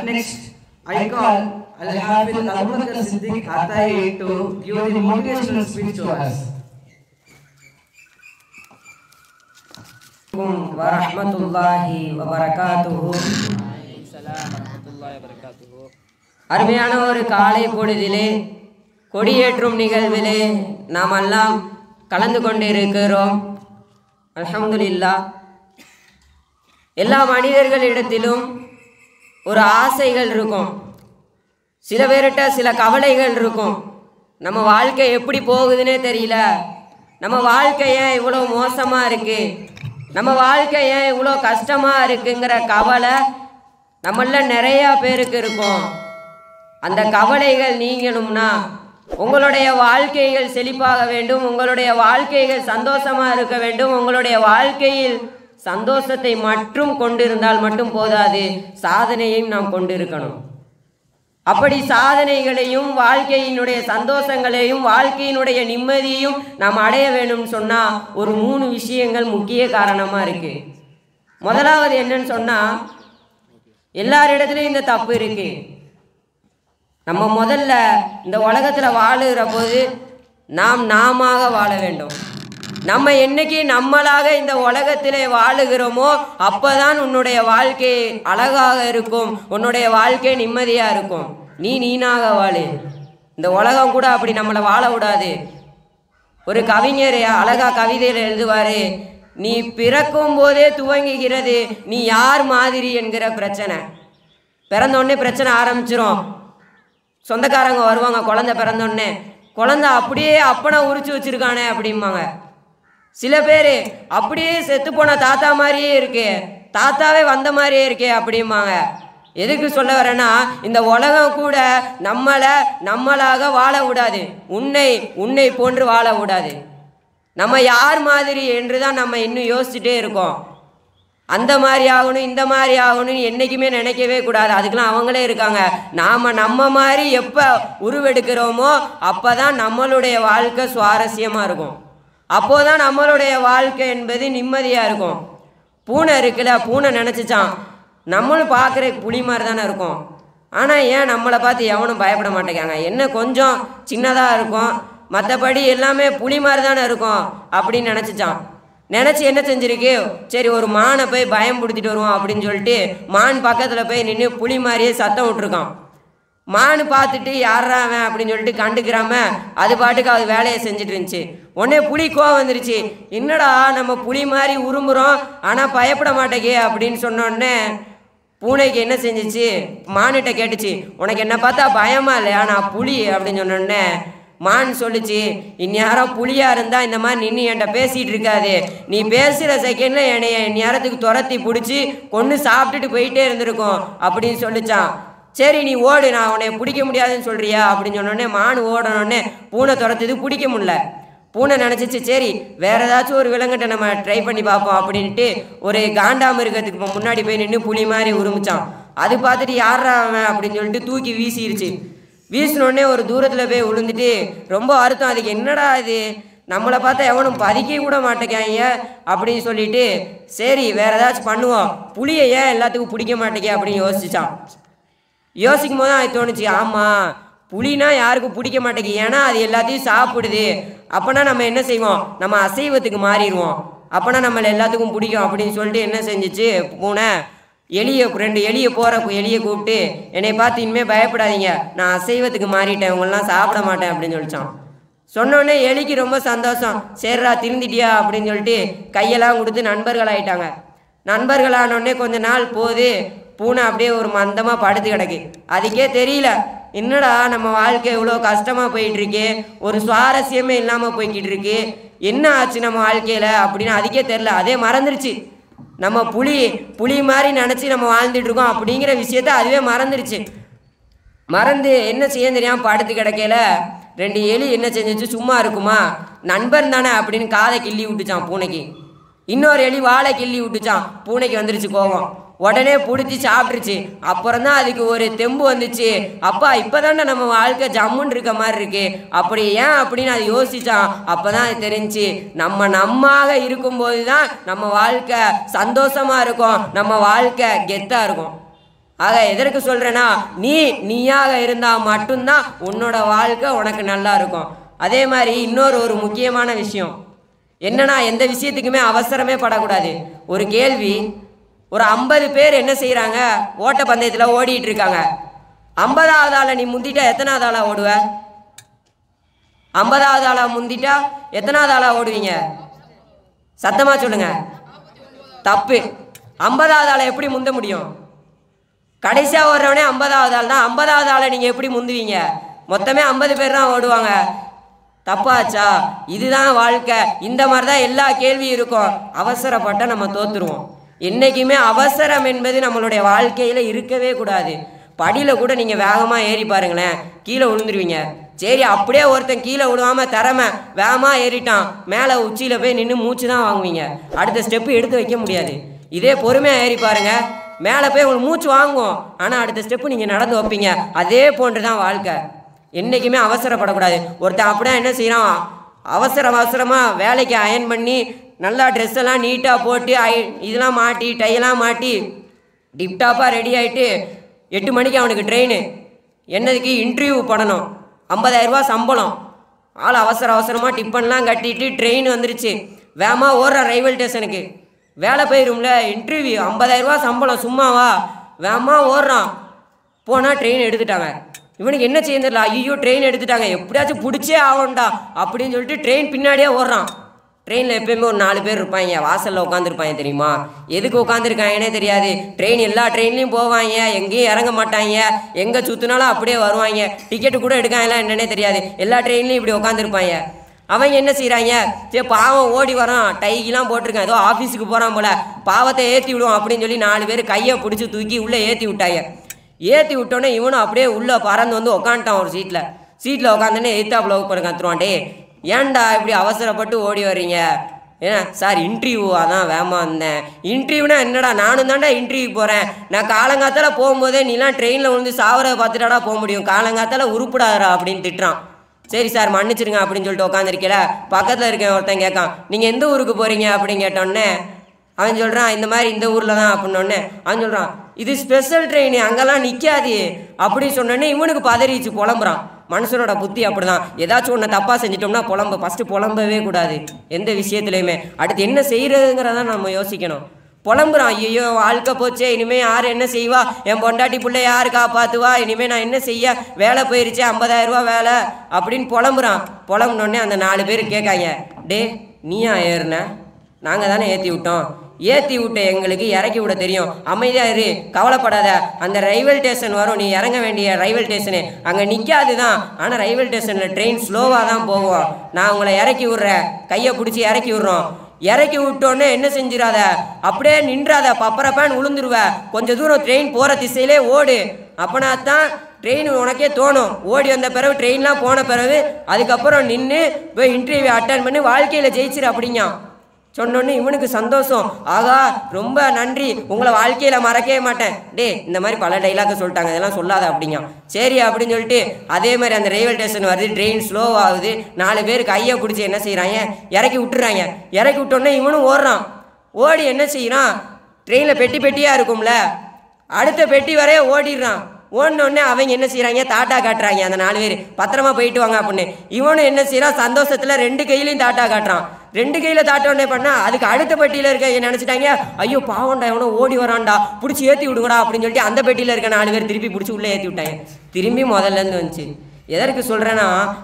next, I call Al-Hafiz Abu Bakr Siddiq Atai to give the motivational speech to us. வரஹ்மத்துல்லாஹி வபரகாத்துஹு அருமையான ஒரு காலை பொழுதிலே கொடியேற்றும் நிகழ்விலே நாம் எல்லாம் கலந்து கொண்டிருக்கிறோம் அல்ஹம்துலில்லா எல்லா மனிதர்களிடத்திலும் ஒரு ஆசைகள் இருக்கும் சில பேர்கிட்ட சில கவலைகள் இருக்கும் நம்ம வாழ்க்கை எப்படி போகுதுன்னே தெரியல நம்ம வாழ்க்கை ஏன் இவ்வளோ மோசமாக இருக்கு நம்ம வாழ்க்கை ஏன் இவ்வளோ கஷ்டமாக இருக்குங்கிற கவலை நம்மள நிறையா பேருக்கு இருக்கும் அந்த கவலைகள் நீங்கணும்னா உங்களுடைய வாழ்க்கைகள் செழிப்பாக வேண்டும் உங்களுடைய வாழ்க்கைகள் சந்தோஷமாக இருக்க வேண்டும் உங்களுடைய வாழ்க்கையில் சந்தோஷத்தை மட்டும் கொண்டிருந்தால் மட்டும் போதாது சாதனையையும் நாம் கொண்டிருக்கணும் அப்படி சாதனைகளையும் வாழ்க்கையினுடைய சந்தோஷங்களையும் வாழ்க்கையினுடைய நிம்மதியையும் நாம் அடைய வேணும்னு சொன்னா ஒரு மூணு விஷயங்கள் முக்கிய காரணமா இருக்கு முதலாவது என்னன்னு சொன்னா எல்லாரிடத்துலையும் இந்த தப்பு இருக்கு நம்ம முதல்ல இந்த உலகத்துல வாழுகிற போது நாம் நாமாக வாழ வேண்டும் நம்ம என்னைக்கு நம்மளாக இந்த உலகத்திலே வாழுகிறோமோ அப்பதான் உன்னுடைய வாழ்க்கை அழகாக இருக்கும் உன்னுடைய வாழ்க்கை நிம்மதியா இருக்கும் நீ நீனாக வாழு இந்த உலகம் கூட அப்படி நம்மளை வாழ விடாது ஒரு கவிஞர் அழகா கவிதையில் எழுதுவாரு நீ பிறக்கும் போதே துவங்குகிறது நீ யார் மாதிரி என்கிற பிரச்சனை பிறந்த உடனே பிரச்சனை ஆரம்பிச்சிரும் சொந்தக்காரங்க வருவாங்க குழந்தை பிறந்தோடனே குழந்தை அப்படியே அப்பனை உரிச்சு வச்சிருக்கானே அப்படிம்பாங்க சில பேர் அப்படியே செத்து போன தாத்தா மாதிரியே இருக்கு தாத்தாவே வந்த மாதிரியே இருக்கே அப்படிம்பாங்க எதுக்கு சொல்ல வரேன்னா இந்த உலகம் கூட நம்மளை நம்மளாக வாழ விடாது உன்னை உன்னை போன்று வாழ விடாது நம்ம யார் மாதிரி என்று தான் நம்ம இன்னும் யோசிச்சுட்டே இருக்கோம் அந்த மாதிரி ஆகணும் இந்த மாதிரி ஆகணும்னு என்றைக்குமே நினைக்கவே கூடாது அதுக்கெல்லாம் அவங்களே இருக்காங்க நாம் நம்ம மாதிரி எப்போ உருவெடுக்கிறோமோ அப்போ தான் நம்மளுடைய வாழ்க்கை சுவாரஸ்யமாக இருக்கும் அப்போது தான் நம்மளுடைய வாழ்க்கை என்பது நிம்மதியாக இருக்கும் பூனை இருக்குல்ல பூனை நினச்சிச்சான் நம்மளும் பார்க்குற புலி மாதிரி தானே இருக்கும் ஆனால் ஏன் நம்மளை பார்த்து எவனும் பயப்பட மாட்டேங்காங்க என்ன கொஞ்சம் சின்னதாக இருக்கும் மற்றபடி எல்லாமே புலி மாதிரி தானே இருக்கும் அப்படின்னு நினச்சிச்சான் நினச்சி என்ன செஞ்சிருக்கு சரி ஒரு மானை போய் பயம் பிடிச்சிட்டு வருவோம் அப்படின்னு சொல்லிட்டு மான் பக்கத்தில் போய் நின்று புலி மாதிரியே சத்தம் விட்டுருக்கான் மானு பார்த்துட்டு யாரா அவன் அப்படின்னு சொல்லிட்டு கண்டுக்கிறாம அது பாட்டுக்கு அது வேலையை செஞ்சுட்டு இருந்துச்சு உடனே புலி கோவம் வந்துருச்சு என்னடா நம்ம புலி மாதிரி உருமுறோம் ஆனால் பயப்பட மாட்டேங்க அப்படின்னு சொன்ன உடனே பூனைக்கு என்ன செஞ்சுச்சு மானுகிட்ட கேட்டுச்சு உனக்கு என்ன பார்த்தா பயமா இல்லையா நான் புலி அப்படின்னு சொன்ன உடனே மான் சொல்லுச்சு இந்நேரம் புலியா இருந்தா இந்த மாதிரி நின்று என்கிட்ட பேசிட்டு இருக்காது நீ பேசுகிற செகண்ட்ல என்னைய நேரத்துக்கு துரத்தி பிடிச்சி கொண்டு சாப்பிட்டுட்டு போயிட்டே இருந்திருக்கும் அப்படின்னு சொல்லிச்சான் சரி நீ ஓடு நான் உன்னை பிடிக்க முடியாதுன்னு சொல்றியா அப்படின்னு சொன்னோடனே மான் ஓடனோடனே பூனை துரத்துது பிடிக்க முடியல பூனை நினச்சிச்சு சரி வேற ஏதாச்சும் ஒரு விலங்கிட்ட நம்ம ட்ரை பண்ணி பார்ப்போம் அப்படின்ட்டு ஒரு காண்டாமிருகத்துக்கு இப்போ முன்னாடி போய் நின்று புலி மாதிரி உருமிச்சான் அது பார்த்துட்டு யாரா அவன் அப்படின்னு சொல்லிட்டு தூக்கி வீசிருச்சு வீசினோடனே ஒரு தூரத்தில் போய் விழுந்துட்டு ரொம்ப அறுத்தம் அதுக்கு என்னடா இது நம்மளை பார்த்தா எவனும் பறிக்க கூட மாட்டேங்காங்க அப்படின்னு சொல்லிட்டு சரி வேற ஏதாச்சும் பண்ணுவோம் புளியை ஏன் எல்லாத்துக்கும் பிடிக்க மாட்டேங்க அப்படின்னு யோசிச்சான் யோசிக்கும் போது தான் அது தோணுச்சு ஆமாம் புலினா யாருக்கும் பிடிக்க மாட்டேங்குது ஏன்னா அது எல்லாத்தையும் சாப்பிடுது அப்போனா நம்ம என்ன செய்வோம் நம்ம அசைவத்துக்கு மாறிடுவோம் அப்போனா நம்மளை எல்லாத்துக்கும் பிடிக்கும் அப்படின்னு சொல்லிட்டு என்ன செஞ்சுச்சு பூனை எலியை ரெண்டு எலியை போகிற எலியை கூப்பிட்டு என்னை பார்த்து இனிமேல் பயப்படாதீங்க நான் அசைவத்துக்கு மாறிட்டேன் இவங்கெல்லாம் சாப்பிட மாட்டேன் அப்படின்னு சொல்லிச்சான் சொன்னோடனே எலிக்கு ரொம்ப சந்தோஷம் சரிடா திருந்திட்டியா அப்படின்னு சொல்லிட்டு கையெல்லாம் கொடுத்து நண்பர்கள் ஆயிட்டாங்க நண்பர்கள் ஆனோடனே கொஞ்ச நாள் போகுது பூனை அப்படியே ஒரு மந்தமாக படுத்து கிடக்கு அதுக்கே தெரியல என்னடா நம்ம வாழ்க்கை இவ்வளோ கஷ்டமாக போயிட்டு இருக்கு ஒரு சுவாரஸ்யமே இல்லாமல் போய்கிட்டு இருக்கு என்ன ஆச்சு நம்ம வாழ்க்கையில் அப்படின்னு அதுக்கே தெரில அதே மறந்துருச்சு நம்ம புலி புலி மாதிரி நினச்சி நம்ம வாழ்ந்துட்டு இருக்கோம் அப்படிங்கிற விஷயத்த அதுவே மறந்துருச்சு மறந்து என்ன செய்ய தெரியாம படுத்து கிடக்கையில ரெண்டு எலி என்ன செஞ்சுச்சு சும்மா இருக்குமா நண்பன் தானே அப்படின்னு காதை கிள்ளி விட்டுச்சான் பூனைக்கு இன்னொரு எலி வாழை கிள்ளி விட்டுச்சான் பூனைக்கு வந்துருச்சு கோபம் உடனே பிடிச்சி சாப்பிட்டுருச்சு அப்புறம் தான் அதுக்கு ஒரு தெம்பு வந்துச்சு அப்பா இப்போதானே நம்ம வாழ்க்கை ஜம்முன்னு இருக்க மாதிரி இருக்கு அப்படி ஏன் அப்படின்னு அது யோசிச்சான் அப்பதான் அது தெரிஞ்சுச்சு நம்ம நம்மாக இருக்கும்போது தான் நம்ம வாழ்க்கை சந்தோஷமா இருக்கும் நம்ம வாழ்க்கை கெத்தா இருக்கும் ஆக எதற்கு சொல்றேன்னா நீ நீயாக இருந்தா மட்டும்தான் உன்னோட வாழ்க்கை உனக்கு நல்லா இருக்கும் அதே மாதிரி இன்னொரு ஒரு முக்கியமான விஷயம் என்னன்னா எந்த விஷயத்துக்குமே அவசரமே படக்கூடாது ஒரு கேள்வி ஒரு ஐம்பது பேர் என்ன செய்கிறாங்க ஓட்ட பந்தயத்தில் ஓடிட்டு இருக்காங்க ஐம்பதாவது ஆளை நீ முந்திட்டா எத்தனாவது ஆளா ஓடுவ ஐம்பதாவது ஆளா முந்திட்டா எத்தனாவது ஆளா ஓடுவீங்க சத்தமா சொல்லுங்க தப்பு ஐம்பதாவது ஆளை எப்படி முந்த முடியும் கடைசியாக ஓடுறவனே ஐம்பதாவது ஆள் தான் ஐம்பதாவது ஆளை நீங்கள் எப்படி முந்துவீங்க மொத்தமே ஐம்பது பேர் தான் ஓடுவாங்க தப்பாச்சா இதுதான் வாழ்க்கை இந்த மாதிரி தான் எல்லா கேள்வியும் இருக்கும் அவசரப்பட்ட நம்ம தோத்துருவோம் என்றைக்குமே அவசரம் என்பது நம்மளுடைய வாழ்க்கையில் இருக்கவே கூடாது படியில் கூட நீங்கள் வேகமாக ஏறி பாருங்களேன் கீழே விழுந்துருவீங்க சரி அப்படியே ஒருத்தன் கீழே விழுவாம திறமை வேகமாக ஏறிட்டான் மேலே உச்சியில் போய் நின்று மூச்சு தான் வாங்குவீங்க அடுத்த ஸ்டெப்பு எடுத்து வைக்க முடியாது இதே பொறுமையாக ஏறி பாருங்க மேலே போய் உங்களுக்கு மூச்சு வாங்கும் ஆனால் அடுத்த ஸ்டெப்பு நீங்கள் நடந்து வைப்பீங்க அதே போன்று தான் வாழ்க்கை என்றைக்குமே அவசரப்படக்கூடாது ஒருத்தன் அப்படியே என்ன செய்கிறான் அவசர அவசரமாக வேலைக்கு அயன் பண்ணி நல்லா ட்ரெஸ் எல்லாம் நீட்டாக போட்டு ஐ இதெல்லாம் மாட்டி டையெல்லாம் மாட்டி டிப்டாப்பாக ரெடி ஆகிட்டு எட்டு மணிக்கு அவனுக்கு ட்ரெயின் என்னதுக்கு இன்டர்வியூ பண்ணணும் 50000 ரூபாய் சம்பளம் ஆள் அவசர அவசரமாக டிஃபன்லாம் கட்டிட்டு ட்ரெயின் வந்துருச்சு வேகமாக ஓடுற ரயில்வே ஸ்டேஷனுக்கு வேலை போயிரும்ல இன்டர்வியூ 50000 ரூபாய் சம்பளம் சும்மாவா வேகமாக ஓடுறான் போனால் ட்ரெயின் எடுத்துட்டாங்க இவனுக்கு என்ன செய்ய தெரியல ஐயோ ட்ரெயின் எடுத்துட்டாங்க எப்படியாச்சும் பிடிச்சே ஆகணும்டா அப்படின்னு சொல்லிட்டு ட்ரெயின் பின்னாடியே ஓடுறான் ட்ரெயினில் எப்பயுமே ஒரு நாலு பேர் இருப்பாங்க வாசலில் உட்காந்துருப்பாங்க தெரியுமா எதுக்கு உட்காந்துருக்காங்கன்னே தெரியாது ட்ரெயின் எல்லா ட்ரெயின்லையும் போவாங்க எங்கேயும் இறங்க மாட்டாங்க எங்கே சுற்றினாலும் அப்படியே வருவாங்க டிக்கெட்டு கூட எடுக்காங்களா என்னன்னே தெரியாது எல்லா ட்ரெயின்லையும் இப்படி உட்காந்துருப்பாங்க அவங்க என்ன செய்கிறாங்க சரி பாவம் ஓடி வரான் டைக்கெலாம் போட்டிருக்கான் ஏதோ ஆஃபீஸுக்கு போகிறான் போல பாவத்தை ஏற்றி விடுவோம் அப்படின்னு சொல்லி நாலு பேர் கையை பிடிச்சி தூக்கி உள்ளே ஏற்றி விட்டாங்க ஏற்றி விட்டோன்னே இவனும் அப்படியே உள்ளே பறந்து வந்து உக்காந்துட்டான் ஒரு சீட்டில் சீட்டில் உட்காந்தோன்னே எய்த்தாப்பில் பண்ண கத்துருவான் டே ஏன்டா இப்படி அவசரப்பட்டு ஓடி வர்றீங்க ஏன்னா சார் இன்டர்வியூ அதான் வேமா வந்தேன் இன்டர்வியூனா என்னடா நானும் தான்டா இன்டர்வியூ போகிறேன் நான் காலங்காத்தால போகும்போதே நீலாம் ட்ரெயினில் விழுந்து சாவரதை பார்த்துட்டாடா போக முடியும் காலங்காத்தால உருப்படாதடா அப்படின்னு திட்டுறான் சரி சார் மன்னிச்சிருங்க அப்படின்னு சொல்லிட்டு உட்காந்துருக்கல பக்கத்தில் இருக்கேன் ஒருத்தன் கேட்கான் நீங்கள் எந்த ஊருக்கு போகிறீங்க அப்படின்னு கேட்டோன்னே அவன் சொல்கிறான் இந்த மாதிரி இந்த ஊரில் தான் அப்படின்னோடனே அவன் சொல்கிறான் இது ஸ்பெஷல் ட்ரெயின் அங்கெல்லாம் நிற்காது அப்படின்னு சொன்னோடனே இவனுக்கு பதறிச்சு புலம்புறான் மனுஷனோட புத்தி அப்படிதான் ஏதாச்சும் ஒன்று தப்பாக செஞ்சிட்டோம்னா புலம்ப ஃபஸ்ட்டு புலம்பவே கூடாது எந்த விஷயத்துலையுமே அடுத்து என்ன செய்கிறதுங்கிறத நம்ம யோசிக்கணும் புலம்புறான் ஐயோ வாழ்க்கை போச்சே இனிமே யார் என்ன செய்வா என் பொண்டாட்டி பிள்ளை யார் காப்பாத்துவா இனிமே நான் என்ன செய்ய வேலை போயிருச்சே 50000 ரூபா வேலை அப்படின்னு புலம்புறான் புலம்புனோடனே அந்த நாலு பேர் கேட்காங்க டே நீயா ஏறுன நாங்கள் தானே ஏற்றி விட்டோம் ஏற்றி விட்ட எங்களுக்கு இறக்கி விட தெரியும் அமைதியா இரு கவலைப்படாத அந்த ரயில்வே ஸ்டேஷன் வரும் நீ இறங்க வேண்டிய ரயில்வே ஸ்டேஷனு அங்கே நிற்காது தான் ஆனால் ரயில்வே ஸ்டேஷனில் ட்ரெயின் ஸ்லோவாக தான் போகும் நான் உங்களை இறக்கி விட்றேன் கையை பிடிச்சி இறக்கி விட்றோம் இறக்கி விட்டோன்னே என்ன செஞ்சிடாத அப்படியே நின்றாத பப்பரப்பான்னு விழுந்துருவ கொஞ்ச தூரம் ட்ரெயின் போகிற திசையிலே ஓடு அப்பனா தான் ட்ரெயின் உனக்கே தோணும் ஓடி வந்த பிறகு ட்ரெயின்லாம் போன பிறகு அதுக்கப்புறம் நின்று போய் இன்டர்வியூ அட்டன் பண்ணி வாழ்க்கையில் ஜெயிச்சிரு அப்படிங்க சொன்னோன்னே இவனுக்கு சந்தோஷம் ஆகா ரொம்ப நன்றி உங்களை வாழ்க்கையில் மறக்கவே மாட்டேன் டே இந்த மாதிரி பல டைலாக சொல்லிட்டாங்க இதெல்லாம் சொல்லாத அப்படிங்க சரி அப்படின்னு சொல்லிட்டு அதே மாதிரி அந்த ரயில்வே ஸ்டேஷன் வருது ட்ரெயின் ஸ்லோ ஆகுது நாலு பேர் கையை பிடிச்சி என்ன செய்கிறாங்க இறக்கி விட்டுறாங்க இறக்கி விட்டோன்னே இவனும் ஓடுறான் ஓடி என்ன செய்கிறான் ட்ரெயினில் பெட்டி பெட்டியாக இருக்கும்ல அடுத்த பெட்டி வரைய ஓடிடுறான் ஓடினோடனே அவங்க என்ன செய்கிறாங்க தாட்டா காட்டுறாங்க அந்த நாலு பேர் பத்திரமா போயிட்டு வாங்க அப்படின்னு இவனும் என்ன செய்கிறான் சந்தோஷத்தில் ரெண்டு கையிலையும் தாட்டா காட்டுறான் ரெண்டு கையில் தாட்டோடனே பண்ணா அதுக்கு அடுத்த பெட்டியில் இருக்க நினச்சிட்டாங்க ஐயோ பாவம்டா எவனோ ஓடி வரான்டா பிடிச்சி ஏற்றி விடுங்கடா அப்படின்னு சொல்லிட்டு அந்த பெட்டியில் இருக்க நாலு பேர் திருப்பி பிடிச்சி உள்ளே ஏற்றி விட்டாங்க திரும்பி முதல்ல இருந்து வந்துச்சு எதற்கு சொல்கிறேன்னா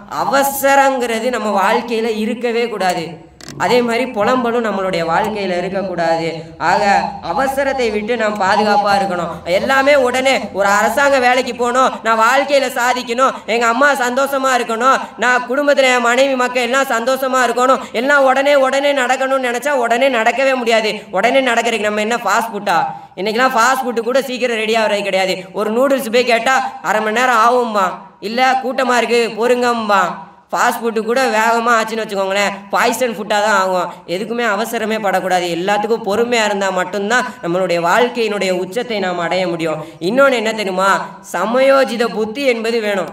அவசரங்கிறது நம்ம வாழ்க்கையில் இருக்கவே கூடாது அதே மாதிரி புலம்பலும் நம்மளுடைய வாழ்க்கையில் இருக்கக்கூடாது ஆக அவசரத்தை விட்டு நாம் பாதுகாப்பாக இருக்கணும் எல்லாமே உடனே ஒரு அரசாங்க வேலைக்கு போகணும் நான் வாழ்க்கையில் சாதிக்கணும் எங்கள் அம்மா சந்தோஷமாக இருக்கணும் நான் குடும்பத்தில் என் மனைவி மக்கள் எல்லாம் சந்தோஷமாக இருக்கணும் எல்லாம் உடனே உடனே நடக்கணும்னு நினச்சா உடனே நடக்கவே முடியாது உடனே நடக்கிறதுக்கு நம்ம என்ன ஃபாஸ்ட் ஃபுட்டா இன்றைக்கெலாம் ஃபாஸ்ட் ஃபுட்டு கூட சீக்கிரம் ரெடி ஆகிறது கிடையாது ஒரு நூடுல்ஸ் போய் கேட்டால் அரை மணி நேரம் ஆகும்பா இல்லை கூட்டமாக இருக்குது பொறுங்கம்பா ஃபாஸ்ட் ஃபுட்டு கூட வேகமாக ஆச்சுன்னு வச்சுக்கோங்களேன் பாய்சன் ஃபுட்டாக தான் ஆகும் எதுக்குமே அவசரமே படக்கூடாது எல்லாத்துக்கும் பொறுமையாக இருந்தால் மட்டும்தான் நம்மளுடைய வாழ்க்கையினுடைய உச்சத்தை நாம் அடைய முடியும் இன்னொன்று என்ன தெரியுமா சமயோஜித புத்தி என்பது வேணும்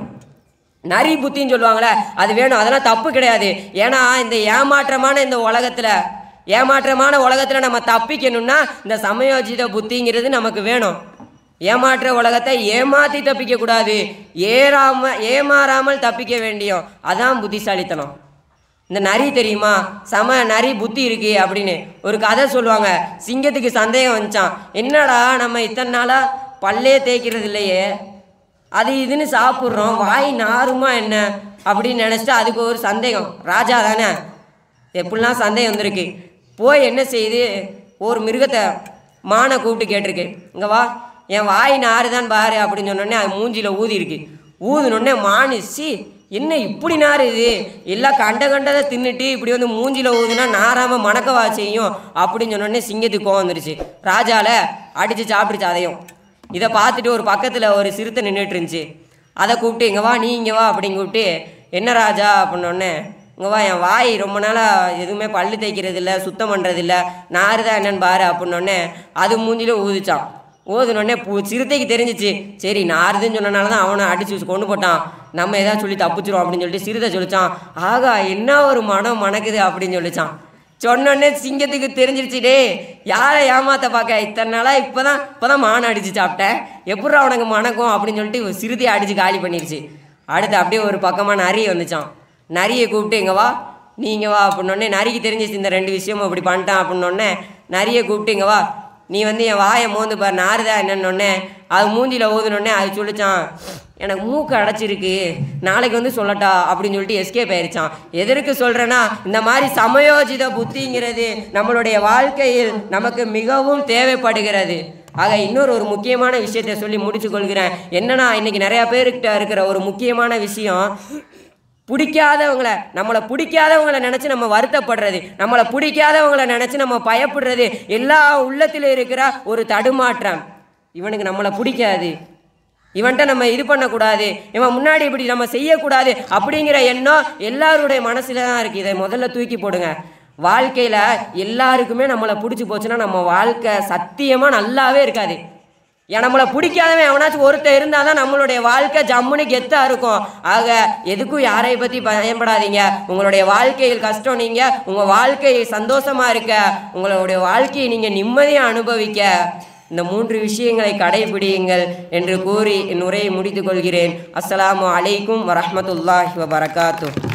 நரி புத்தின்னு சொல்லுவாங்களே அது வேணும் அதெல்லாம் தப்பு கிடையாது ஏன்னா இந்த ஏமாற்றமான இந்த உலகத்தில் ஏமாற்றமான உலகத்தில் நம்ம தப்பிக்கணும்னா இந்த சமயோஜித புத்திங்கிறது நமக்கு வேணும் ஏமாற்ற உலகத்தை ஏமாத்தி தப்பிக்க கூடாது ஏறாம ஏமாறாமல் தப்பிக்க வேண்டியும் அதான் புத்திசாலித்தனம் இந்த நரி தெரியுமா சம நரி புத்தி இருக்கு அப்படின்னு ஒரு கதை சொல்லுவாங்க சிங்கத்துக்கு சந்தேகம் வந்துச்சான் என்னடா நம்ம இத்தனை நாளா பல்லே தேய்க்கிறது இல்லையே அது இதுன்னு சாப்பிட்றோம் வாய் நாருமா என்ன அப்படின்னு நினச்சிட்டு அதுக்கு ஒரு சந்தேகம் ராஜா தானே எப்படிலாம் சந்தேகம் வந்திருக்கு போய் என்ன செய்யுது ஒரு மிருகத்தை மானை கூப்பிட்டு கேட்டிருக்கு இங்கே வா என் வாய் நாறுதான் பாரு அப்படின்னு சொன்னோடனே அது மூஞ்சியில் ஊதி இருக்கு ஊதுனோடனே மானு சி என்ன இப்படி நாறு இது எல்லாம் கண்ட கண்டதை தின்னுட்டு இப்படி வந்து மூஞ்சியில் ஊதுனா நாராமல் மணக்கவா செய்யும் அப்படின்னு சொன்னோடனே சிங்கத்துக்கு கோவம் வந்துருச்சு ராஜால அடித்து சாப்பிடுச்சு அதையும் இதை பார்த்துட்டு ஒரு பக்கத்தில் ஒரு சிறுத்தை நின்றுட்டு இருந்துச்சு அதை கூப்பிட்டு இங்கே வா நீ இங்கே வா அப்படின்னு கூப்பிட்டு என்ன ராஜா அப்படின்னோடனே இங்கே வா என் வாய் ரொம்ப நாளாக எதுவுமே பல்லு தேய்க்கிறது இல்லை சுத்தம் பண்ணுறது இல்லை நாறு தான் என்னன்னு பாரு அப்படின்னோடனே அது மூஞ்சில ஊதிச்சான் ஊதுனோடனே பூ சிறுத்தைக்கு தெரிஞ்சிச்சு சரி நாறுதுன்னு சொன்னனால தான் அவனை அடிச்சு கொண்டு போட்டான் நம்ம ஏதாவது சொல்லி தப்பிச்சிரும் அப்படின்னு சொல்லிட்டு சிறுத்தை சொல்லிச்சான் ஆகா என்ன ஒரு மனம் மணக்குது அப்படின்னு சொல்லிச்சான் சொன்னோடனே சிங்கத்துக்கு தெரிஞ்சிருச்சு டேய் யாரை ஏமாத்த பார்க்க இத்தனை நாளாக இப்போ தான் இப்போ தான் மானை அடித்து சாப்பிட்டேன் எப்பட்றா உனக்கு மணக்கும் அப்படின்னு சொல்லிட்டு சிறுத்தையை அடித்து காலி பண்ணிருச்சு அடுத்து அப்படியே ஒரு பக்கமாக நரி வந்துச்சான் நரியை கூப்பிட்டு இங்கே வா நீ இங்கே வா அப்படின்னோடனே நரிக்கு தெரிஞ்சிச்சு இந்த ரெண்டு விஷயமும் இப்படி பண்ணிட்டான் அப்படின்னோடனே நரியை கூப்பிட்டு இங்கே வா நீ வந்து என் வாயை மோந்து பாரு நாறுதா என்னன்னொன்னே அது மூஞ்சியில் ஊதுனோடனே அது சொல்லிச்சான் எனக்கு மூக்கு அடைச்சிருக்கு நாளைக்கு வந்து சொல்லட்டா அப்படின்னு சொல்லிட்டு எஸ்கேப் ஆயிருச்சான் எதற்கு சொல்கிறேன்னா இந்த மாதிரி சமயோஜித புத்திங்கிறது நம்மளுடைய வாழ்க்கையில் நமக்கு மிகவும் தேவைப்படுகிறது ஆக இன்னொரு ஒரு முக்கியமான விஷயத்தை சொல்லி முடிச்சு கொள்கிறேன் என்னன்னா இன்னைக்கு நிறைய பேருக்கிட்ட இருக்கிற ஒரு முக்கியமான விஷயம் பிடிக்காதவங்கள நம்மளை பிடிக்காதவங்கள நினச்சி நம்ம வருத்தப்படுறது நம்மளை பிடிக்காதவங்கள நினச்சி நம்ம பயப்படுறது எல்லா உள்ளத்தில் இருக்கிற ஒரு தடுமாற்றம் இவனுக்கு நம்மளை பிடிக்காது இவன்கிட்ட நம்ம இது பண்ணக்கூடாது இவன் முன்னாடி இப்படி நம்ம செய்யக்கூடாது அப்படிங்கிற எண்ணம் எல்லாருடைய மனசுல தான் இருக்குது இதை முதல்ல தூக்கி போடுங்க வாழ்க்கையில் எல்லாருக்குமே நம்மளை பிடிச்சி போச்சுன்னா நம்ம வாழ்க்கை சத்தியமாக நல்லாவே இருக்காது ஏன் நம்மளை பிடிக்காதவன் எவனாச்சும் ஒருத்தர் இருந்தால் தான் நம்மளுடைய வாழ்க்கை ஜம்முன்னு கெத்தாக இருக்கும் ஆக எதுக்கும் யாரை பற்றி பயன்படாதீங்க உங்களுடைய வாழ்க்கையில் கஷ்டம் நீங்கள் உங்கள் வாழ்க்கை சந்தோஷமாக இருக்க உங்களுடைய வாழ்க்கையை நீங்கள் நிம்மதியாக அனுபவிக்க இந்த மூன்று விஷயங்களை கடைபிடியுங்கள் என்று கூறி என் உரையை முடித்துக் கொள்கிறேன் அஸ்ஸலாமு அலைக்கும் வரஹ்மத்துல்லாஹி வபரகாத்து